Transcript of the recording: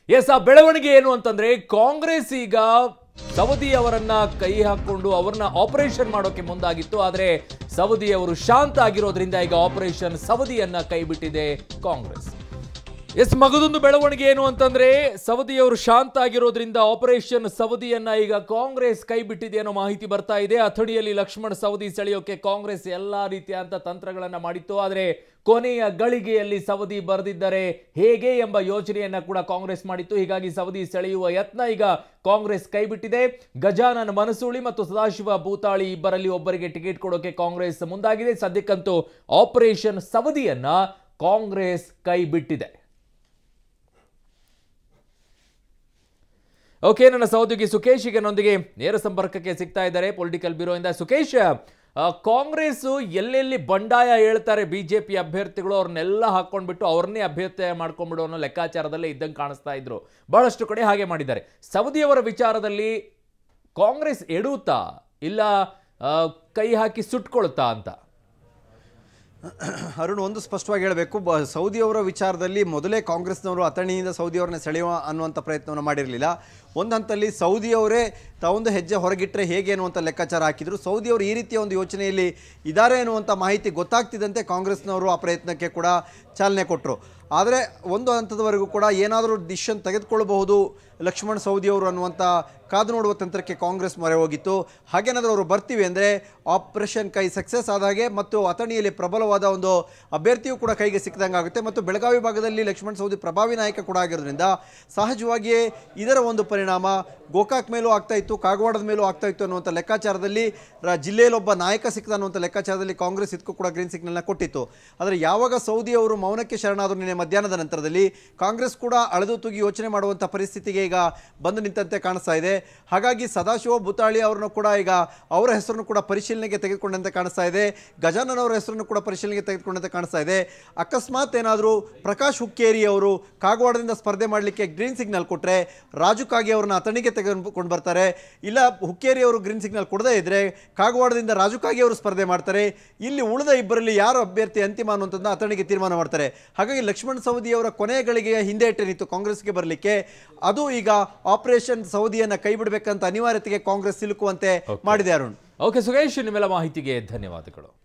S ಆ ಬೆಳವಣಿಗೆ ಏನು ಅಂತಂದ್ರೆ ಕಾಂಗ್ರೆಸ್ ಈಗ ಸವದಿ ಅವರನ್ನ ಕೈ ಹಾಕೊಂಡು ಅವ್ರನ್ನ ಆಪರೇಷನ್ ಮಾಡೋಕೆ ಮುಂದಾಗಿತ್ತು ಆದ್ರೆ ಸವದಿ ಅವರು ಶಾಂತ ಆಗಿರೋದ್ರಿಂದ ಈಗ ಆಪರೇಷನ್ ಸವದಿಯನ್ನ ಕೈ ಬಿಟ್ಟಿದೆ ಕಾಂಗ್ರೆಸ್ ಎಸ್ ಮಗದೊಂದು ಬೆಳವಣಿಗೆ ಏನು ಅಂತಂದ್ರೆ ಸವದಿಯವರು ಶಾಂತ ಆಗಿರೋದ್ರಿಂದ ಆಪರೇಷನ್ ಸವದಿಯನ್ನ ಈಗ ಕಾಂಗ್ರೆಸ್ ಕೈ ಬಿಟ್ಟಿದೆ ಅನ್ನೋ ಮಾಹಿತಿ ಬರ್ತಾ ಇದೆ ಅಥಣಿಯಲ್ಲಿ ಲಕ್ಷ್ಮಣ್ ಸವದಿ ಸೆಳೆಯೋಕೆ ಕಾಂಗ್ರೆಸ್ ಎಲ್ಲಾ ರೀತಿಯಂತ ತಂತ್ರಗಳನ್ನ ಮಾಡಿತ್ತು ಆದ್ರೆ ಕೊನೆಯ ಗಳಿಗೆಯಲ್ಲಿ ಸವದಿ ಬರೆದಿದ್ದರೆ ಹೇಗೆ ಎಂಬ ಯೋಚನೆಯನ್ನ ಕೂಡ ಕಾಂಗ್ರೆಸ್ ಮಾಡಿತ್ತು ಹೀಗಾಗಿ ಸವದಿ ಸೆಳೆಯುವ ಯತ್ನ ಈಗ ಕಾಂಗ್ರೆಸ್ ಕೈಬಿಟ್ಟಿದೆ ಗಜಾನನ್ ಮನಸೂಳಿ ಮತ್ತು ಸದಾಶಿವ ಭೂತಾಳಿ ಇಬ್ಬರಲ್ಲಿ ಒಬ್ಬರಿಗೆ ಟಿಕೆಟ್ ಕೊಡೋಕೆ ಕಾಂಗ್ರೆಸ್ ಮುಂದಾಗಿದೆ ಸದ್ಯಕ್ಕಂತೂ ಆಪರೇಷನ್ ಸವದಿಯನ್ನ ಕಾಂಗ್ರೆಸ್ ಕೈ ಬಿಟ್ಟಿದೆ ಓಕೆ ನನ್ನ ಸಹೋದ್ಯೋಗಿ ಸುಖೇಶ್ ಈಗ ನೊಂದಿಗೆ ನೇರ ಸಂಪರ್ಕಕ್ಕೆ ಸಿಗ್ತಾ ಇದ್ದಾರೆ ಪೊಲಿಟಿಕಲ್ ಬ್ಯೂರೋಯಿಂದ ಸುಖೇಶ್ ಆ, ಕಾಂಗ್ರೆಸ್ ಎಲ್ಲೆಲ್ಲಿ ಬಂಡಾಯ ಹೇಳ್ತಾರೆ ಬಿಜೆಪಿ ಅಭ್ಯರ್ಥಿಗಳು ಅವ್ರನ್ನೆಲ್ಲ ಹಾಕೊಂಡ್ಬಿಟ್ಟು ಅವ್ರನ್ನೇ ಅಭ್ಯರ್ಥಿ ಮಾಡ್ಕೊಂಡ್ಬಿಡು ಅನ್ನೋ ಲೆಕ್ಕಾಚಾರದಲ್ಲೇ ಇದ್ದಂಗೆ ಕಾಣಿಸ್ತಾ ಇದ್ರು ಬಹಳಷ್ಟು ಕಡೆ ಹಾಗೆ ಮಾಡಿದ್ದಾರೆ ಸವದಿಯವರ ವಿಚಾರದಲ್ಲಿ ಕಾಂಗ್ರೆಸ್ ಎಡುತ್ತಾ ಇಲ್ಲ ಆ, ಕೈ ಹಾಕಿ ಸುಟ್ಕೊಳ್ತಾ ಅಂತ ಅರುಣ್ ಒಂದು ಸ್ಪಷ್ಟವಾಗಿ ಹೇಳಬೇಕು ಬ ಸೌದಿಯವರ ವಿಚಾರದಲ್ಲಿ ಮೊದಲೇ ಕಾಂಗ್ರೆಸ್ನವರು ಅಥಣಿಯಿಂದ ಸೌದಿಯವರನ್ನ ಸೆಳೆಯುವ ಅನ್ನುವಂಥ ಪ್ರಯತ್ನವನ್ನು ಮಾಡಿರಲಿಲ್ಲ ಒಂದು ಹಂತಲ್ಲಿ ಸೌದಿಯವರೇ ತಾವೊಂದು ಹೆಜ್ಜೆ ಹೊರಗಿಟ್ಟರೆ ಹೇಗೆ ಅನ್ನುವಂಥ ಲೆಕ್ಕಾಚಾರ ಹಾಕಿದ್ರು ಸೌದಿಯವರು ಈ ರೀತಿಯ ಒಂದು ಯೋಚನೆಯಲ್ಲಿ ಇದ್ದಾರೆ ಅನ್ನುವಂಥ ಮಾಹಿತಿ ಗೊತ್ತಾಗ್ತಿದ್ದಂತೆ ಕಾಂಗ್ರೆಸ್ನವರು ಆ ಪ್ರಯತ್ನಕ್ಕೆ ಕೂಡ ಚಾಲನೆ ಕೊಟ್ಟರು ಆದರೆ ಒಂದು ಹಂತದವರೆಗೂ ಕೂಡ ಏನಾದರೂ ಡಿಸಿಷನ್ ತೆಗೆದುಕೊಳ್ಳಬಹುದು ಲಕ್ಷ್ಮಣ್ ಸೌದಿಯವರು ಅನ್ನುವಂಥ ಕಾದು ನೋಡುವ ತಂತ್ರಕ್ಕೆ ಕಾಂಗ್ರೆಸ್ ಮೊರೆ ಹೋಗಿತ್ತು ಹಾಗೇನಾದರೂ ಅವರು ಬರ್ತೀವಿ ಅಂದರೆ ಆಪರೇಷನ್ ಕೈ ಸಕ್ಸಸ್ ಆದಾಗೆ ಮತ್ತು ಅಥಣಿಯಲ್ಲಿ ಪ್ರಬಲವಾದ ಒಂದು ಅಭ್ಯರ್ಥಿಯೂ ಕೂಡ ಕೈಗೆ ಸಿಕ್ಕಿದಂಗೆ ಆಗುತ್ತೆ ಮತ್ತು ಬೆಳಗಾವಿ ಭಾಗದಲ್ಲಿ ಲಕ್ಷ್ಮಣ್ ಸೌದಿ ಪ್ರಭಾವಿ ನಾಯಕ ಕೂಡ ಆಗಿರೋದ್ರಿಂದ ಸಹಜವಾಗಿಯೇ ಇದರ ಒಂದು ಪರಿಣಾಮ ಗೋಕಾಕ್ ಮೇಲೂ ಆಗ್ತಾ ಇತ್ತು ಕಾಗವಾಡದ ಮೇಲೂ ಆಗ್ತಾ ಇತ್ತು ಅನ್ನುವಂಥ ಲೆಕ್ಕಾಚಾರದಲ್ಲಿ ರ- ಜಿಲ್ಲೆಯಲ್ಲಿ ಒಬ್ಬ ನಾಯಕ ಸಿಕ್ಕಿದ ಅನ್ನುವಂಥ ಲೆಕ್ಕಾಚಾರದಲ್ಲಿ ಕಾಂಗ್ರೆಸ್ ಇದಕ್ಕೂ ಕೂಡ ಗ್ರೀನ್ ಸಿಗ್ನಲ್ನ ಕೊಟ್ಟಿತ್ತು ಆದರೆ ಯಾವಾಗ ಸೌದಿ ಅವರು ಮೌನಕ್ಕೆ ಶರಣಾದರು ನಿನ್ನೆ ಮಧ್ಯಾಹ್ನದ ನಂತರದಲ್ಲಿ ಕಾಂಗ್ರೆಸ್ ಕೂಡ ಅಳೆದು ತೂಗಿ ಯೋಚನೆ ಮಾಡುವಂಥ ಪರಿಸ್ಥಿತಿಗೆ ಈಗ ಬಂದು ನಿಂತಂತೆ ಕಾಣಿಸ್ತಾ ಇದೆ ಹಾಗಾಗಿ ಸದಾಶಿವ ಬುತಾಳಿ ಅವರನ್ನು ಕೂಡ ಈಗ ಅವರ ಹೆಸರನ್ನು ಕೂಡ ಪರಿಶೀಲನೆಗೆ ತೆಗೆದುಕೊಂಡಂತೆ ಕಾಣಿಸ್ತಾ ಇದೆ ಗಜಾನನ್ ಅವರ ಹೆಸರನ್ನು ಕೂಡ ಪರಿಶೀಲನೆಗೆ ತೆಗೆದುಕೊಂಡಂತೆ ಕಾಣಿಸ್ತಾ ಇದೆ ಅಕಸ್ಮಾತ್ ಏನಾದರೂ ಪ್ರಕಾಶ್ ಹುಕ್ಕೇರಿ ಅವರು ಕಾಗವಾಡದಿಂದ ಸ್ಪರ್ಧೆ ಮಾಡಲಿಕ್ಕೆ ಗ್ರೀನ್ ಸಿಗ್ನಲ್ ಕೊಟ್ಟರೆ ರಾಜು ಕಾಗೆ ಅವರನ್ನ ಅಥಣಿಗೆ ತೆಗೆದುಕೊಂಡು ಬರ್ತಾರೆ ಇಲ್ಲ ಹುಕ್ಕೇರಿ ಅವರು ಗ್ರೀನ್ ಸಿಗ್ನಲ್ ಕೊಡದೇ ಇದ್ರೆ ಕಾಗವಾಡದಿಂದ ರಾಜು ಕಾಗೆ ಅವರು ಸ್ಪರ್ಧೆ ಮಾಡ್ತಾರೆ ಇಲ್ಲಿ ಉಳಿದ ಇಬ್ಬರಲ್ಲಿ ಯಾರು ಅಭ್ಯರ್ಥಿ ಅಂತಿಮ ಅನ್ನುವಂಥದ್ದನ್ನ ಅಥಣಿಗೆ ತೀರ್ಮಾನ ಮಾಡ್ತಾರೆ ಹಾಗಾಗಿ ಲಕ್ಷ್ಮಣ್ ಸವದಿ ಅವರ ಕೊನೆಯ ಗಳಿಗೆಯ ಹಿಂದೆ ನಿಂತು ಕಾಂಗ್ರೆಸ್ಗೆ ಬರಲಿಕ್ಕೆ ಅದು ಈಗ ಆಪರೇಷನ್ ಸೌದಿಯನ್ನ ಕೈ ಬಿಡಬೇಕಂತ ಅನಿವಾರ್ಯತೆಗೆ ಕಾಂಗ್ರೆಸ್ ಸಿಲುಕುವಂತೆ ಮಾಡಿದೆ ಅರುಣ್ ಓಕೆ ಸುಖೇಶ್ ನಿಮ್ಮೆಲ್ಲ ಮಾಹಿತಿಗೆ ಧನ್ಯವಾದಗಳು